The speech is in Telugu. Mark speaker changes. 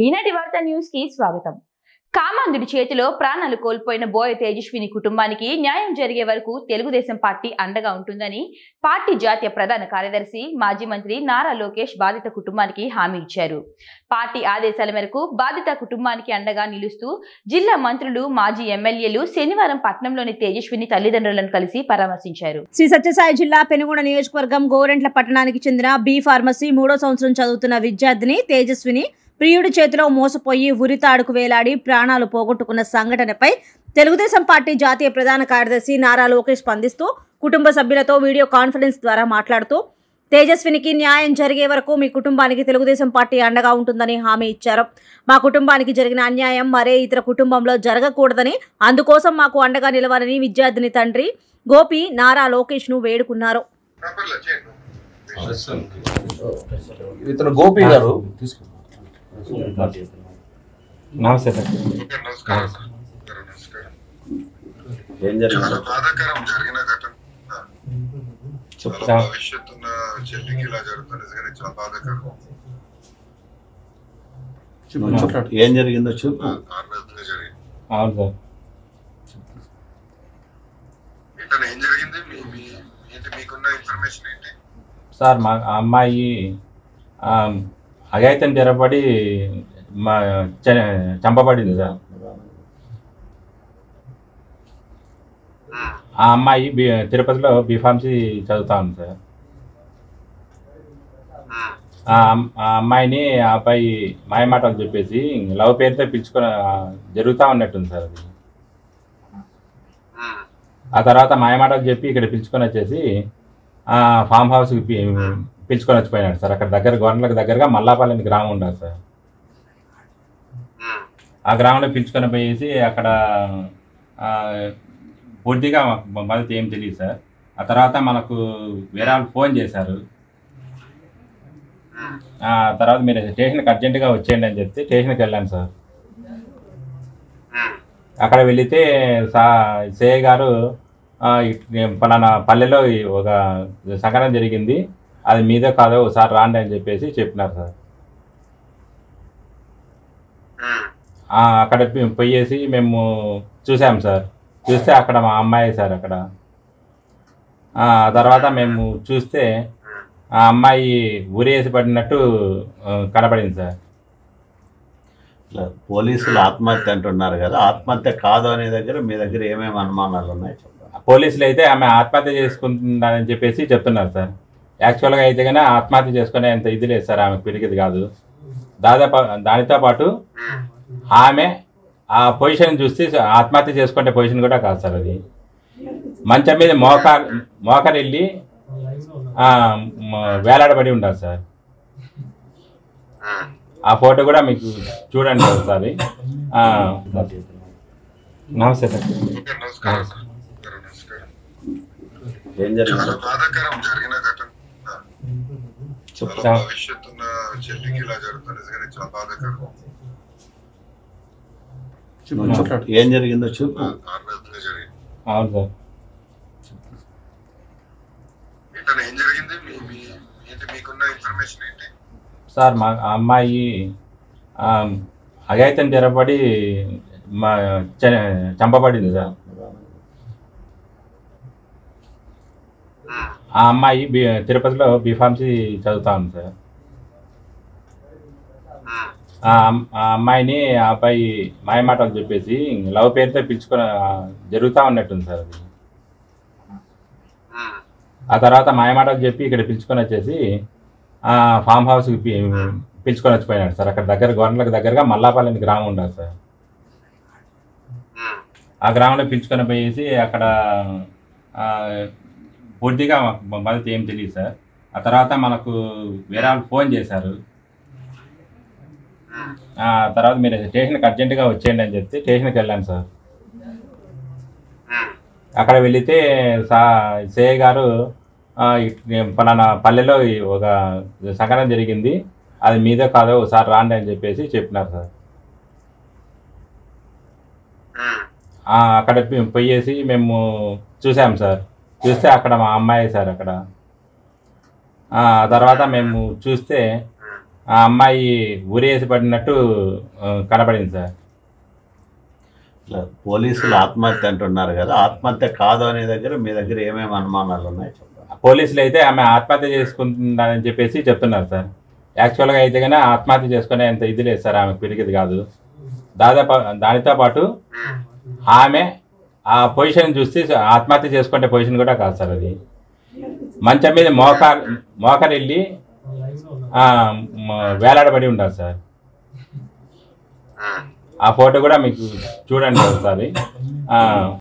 Speaker 1: ఈనాటి వార్త న్యూస్ కి స్వాగతం కామాంధుడి చేతిలో ప్రాణాలు కోల్పోయిన బోయ తేజస్విని కుటుంబానికి న్యాయం జరిగే వరకు తెలుగుదేశం పార్టీ అండగా ఉంటుందని పార్టీ జాతీయ ప్రధాన కార్యదర్శి మాజీ మంత్రి నారా లోకేష్ బాధిత కుటుంబానికి హామీ ఇచ్చారు పార్టీ ఆదేశాల మేరకు బాధిత కుటుంబానికి అండగా నిలుస్తూ జిల్లా మంత్రులు మాజీ ఎమ్మెల్యేలు శనివారం పట్నంలోని తేజస్విని తల్లిదండ్రులను కలిసి పరామర్శించారు
Speaker 2: శ్రీ సత్యసాయి జిల్లా పెనుగొండ నియోజకవర్గం గోరెంట్ల పట్టణానికి చెందిన బి ఫార్మసీ మూడో సంవత్సరం చదువుతున్న విద్యార్థిని తేజస్విని ప్రియుడి చేతిలో మోసపోయి ఉరితాడుకు వేలాడి ప్రాణాలు పోగొట్టుకున్న సంఘటనపై తెలుగుదేశం పార్టీ జాతీయ ప్రధాన కార్యదర్శి నారా లోకేష్ స్పందిస్తూ కుటుంబ సభ్యులతో వీడియో కాన్ఫరెన్స్ ద్వారా మాట్లాడుతూ తేజస్వినికి న్యాయం జరిగే వరకు మీ కుటుంబానికి తెలుగుదేశం పార్టీ అండగా ఉంటుందని హామీ ఇచ్చారు మా కుటుంబానికి జరిగిన అన్యాయం మరే ఇతర కుటుంబంలో జరగకూడదని అందుకోసం మాకు అండగా నిలవాలని విద్యార్థిని తండ్రి గోపి నారా లోకేష్ను వేడుకున్నారు
Speaker 3: పేపర్లో చేయండి
Speaker 4: ఇతను గోపి గారు
Speaker 5: నమస్తే సార్
Speaker 3: ఓకే, నమస్కారం సార్. నమస్కారం, నమస్కారం
Speaker 4: ఏం
Speaker 3: చాలా
Speaker 4: జరిగింది
Speaker 3: బాధాకరం జరిగిన ఘటన చాలా
Speaker 5: చెప్తా.
Speaker 3: భవిష్యత్తు ఉన్న చెల్లికి ఇలా జరుగుతుంది నిజంగానే చాలా బాధాకరం
Speaker 4: నువ్వు చెప్పు. ఏం జరిగిందో చెప్పు
Speaker 3: ఆర్మేతగా జరిగింది
Speaker 5: అవును సార్
Speaker 3: ఏంటన్నా ఏం జరిగింది మీ మీ ఏంటి మీకున్న ఇన్ఫర్మేషన్ ఏంటి
Speaker 5: సార్ మా ఆ అమ్మాయి ఆ, అఘాయితం జరపడి మా చ- చంపబడింది సార్
Speaker 3: ఉమ్,
Speaker 5: ఆ అమ్మాయి బి తిరుపతిలో బీఫార్మసీ చదువుతా ఉంది సార్
Speaker 3: ఉమ్,
Speaker 5: ఆ అమ్- ఆ అమ్మాయిని ఆ అబ్బాయి మాయమాటలు చెప్పేసి లవ్ పేరుతో పిలుచుకొని ఆ, జరుగుతూ ఉన్నట్టుంది సార్ అది
Speaker 3: ఉమ్,
Speaker 5: ఆ తర్వాత మాయమాటలు చెప్పి ఇక్కడ పిలుచుకొని వచ్చేసి ఆ ఫామ్ హౌస్కి పి- పిలుచుకొని వచ్చిపోయినాడు సార్ అక్కడ దగ్గర గవర్నర్లకు దగ్గరగా మల్లాపల్లి గ్రామం ఉండదు సార్
Speaker 3: ఉమ్,
Speaker 5: ఆ గ్రామంలో పిలుచుకొని పోయేసి అక్కడ ఆ, పూర్తిగా మాకు మొదటి ఏం తెలియదు సార్ ఆ తర్వాత మనకు వేరే వాళ్ళు ఫోన్ చేశారు
Speaker 3: ఉమ్,
Speaker 5: ఆ తర్వాత మీరు స్టేషన్కి అర్జెంటుగా వచ్చేయండి అని చెప్తే స్టేషన్కి వెళ్ళాను సార్
Speaker 3: ఉమ్,
Speaker 5: అక్కడ వెళితే సా సేయ గారు ఆ, ఇట్- పలానా పల్లెలో ఈ ఒక సంఘటన జరిగింది అది మీదే కాదో ఒకసారి రాండి అని చెప్పేసి చెప్పినారు సార్
Speaker 3: ఉమ్,
Speaker 5: ఆ, అక్కడ పి- పోయేసి మేము చూసాం సార్ చూస్తే అక్కడ మా అమ్మాయి సార్ అక్కడ ఆ తర్వాత మేము చూస్తే
Speaker 3: ఉమ్.
Speaker 5: ఆ అమ్మాయి ఉరేసి పడినట్టు ఆ, కనపడింది సార్
Speaker 4: ఇట్లా పోలీసులు ఆత్మహత్య అంటున్నారు కదా ఆత్మహత్య కాదు అనే దగ్గర మీ దగ్గర ఏమేమి అనుమానాలు ఉన్నాయి చెప్పండి
Speaker 5: పోలీసులు అయితే ఆమె ఆత్మహత్య చేసుకుంటుందని చెప్పేసి చెప్తున్నారు సార్ యాక్చువల్గా అయితే కానీ ఆత్మహత్య చేసుకునే అంత ఇది లేదు సార్ ఆమె పిరికిది కాదు దాదాపు దానితో పాటు
Speaker 3: ఉమ్,
Speaker 5: ఆమె ఆ పొజిషన్ చూస్తే ఆత్మహత్య చేసుకునే పొజిషన్ కూడా కాదు సార్ అది మంచం మీద మోకార్ మోకరు వెళ్ళి ఆ, మ- వేలాడబడి ఉంటారు సార్
Speaker 3: ఉమ్.
Speaker 5: ఆ ఫోటో కూడా మీకు చూడండి ఒకసారి ఆ, నమస్తే సార్
Speaker 3: ఓకే, నమస్కారం సార్. నమస్కారం, నమస్కారం
Speaker 4: ఏం
Speaker 3: చాలా
Speaker 4: జరిగింది
Speaker 3: బాధాకరం జరిగిన ఘటన చాలా
Speaker 5: చెప్తా.
Speaker 3: భవిష్యత్తు ఉన్న చెల్లికి ఇలా జరుగుతుంది నిజంగానే చాలా బాధాకరం
Speaker 4: నువ్వు చెప్పు. ఏం జరిగిందో చెప్పు
Speaker 3: ఆర్మేతగా జరిగింది
Speaker 5: అవును సార్
Speaker 3: ఏంటన్నా ఏం జరిగింది మీ మీ ఏంటి మీకున్న ఇన్ఫర్మేషన్ ఏంటి
Speaker 5: సార్ మా ఆ అమ్మాయి ఆ, అఘాయితం జరపడి మా చ- చంపబడింది సార్
Speaker 3: ఉమ్,
Speaker 5: ఆ అమ్మాయి బి తిరుపతిలో బీఫార్మసీ చదువుతా ఉంది సార్
Speaker 3: ఉమ్,
Speaker 5: ఆ అమ్- ఆ అమ్మాయిని ఆ అబ్బాయి మాయమాటలు చెప్పేసి లవ్ పేరుతో పిలుచుకొని ఆ, జరుగుతూ ఉన్నట్టుంది సార్ అది
Speaker 3: ఉమ్,
Speaker 5: ఆ తర్వాత మాయమాటలు చెప్పి ఇక్కడ పిలుచుకొని వచ్చేసి ఆ ఫామ్ హౌస్కి పి- పిలుచుకొని వచ్చిపోయినాడు సార్ అక్కడ దగ్గర గవర్నర్లకు దగ్గరగా మల్లాపల్లి గ్రామం ఉండదు సార్
Speaker 3: ఉమ్,
Speaker 5: ఆ గ్రామంలో పిలుచుకొని పోయేసి అక్కడ ఆ, పూర్తిగా మాకు మొదటి ఏం తెలియదు సార్ ఆ తర్వాత మనకు వేరే వాళ్ళు ఫోన్ చేశారు
Speaker 3: ఉమ్,
Speaker 5: ఆ తర్వాత మీరు స్టేషన్కి అర్జెంటుగా వచ్చేయండి అని చెప్తే స్టేషన్కి వెళ్ళాను సార్
Speaker 3: ఉమ్,
Speaker 5: అక్కడ వెళితే సా సేయ గారు ఆ, ఇట్- పలానా పల్లెలో ఈ ఒక సంఘటన జరిగింది అది మీదే కాదో ఒకసారి రాండి అని చెప్పేసి చెప్పినారు సార్
Speaker 3: ఉమ్,
Speaker 5: ఆ, అక్కడ పి- పోయేసి మేము చూసాం సార్ చూస్తే అక్కడ మా అమ్మాయి సార్ అక్కడ ఆ తర్వాత మేము చూస్తే
Speaker 3: ఉమ్,
Speaker 5: ఆ అమ్మాయి ఊరేసి పడినట్టు ఆ, కనపడింది సార్
Speaker 4: ఇట్లా పోలీసులు ఆత్మహత్య అంటున్నారు కదా ఆత్మహత్య కాదు అనే దగ్గర మీ దగ్గర ఏమేమి అనుమానాలు ఉన్నాయి చెప్పండి
Speaker 5: పోలీసులు అయితే ఆమె ఆత్మహత్య చేసుకుంటుందని చెప్పేసి చెప్తున్నారు సార్ యాక్చువల్గా అయితే కానీ ఆత్మహత్య చేసుకునే అంత ఇది లేదు సార్ ఆమె పిరికిది కాదు దాదాపు దానితో పాటు ఆమె ఆ పొజిషన్ చూస్తే ఆత్మహత్య చేసుకునే పొజిషన్ కూడా కాదు సార్ అది మంచం మీద మోకార్ మోకారు వెళ్ళి ఆ, మ- వేలాడబడి ఉంటారు సార్
Speaker 3: ఉమ్.
Speaker 5: ఆ ఫోటో కూడా మీకు చూడండి ఒకసారి ఆ,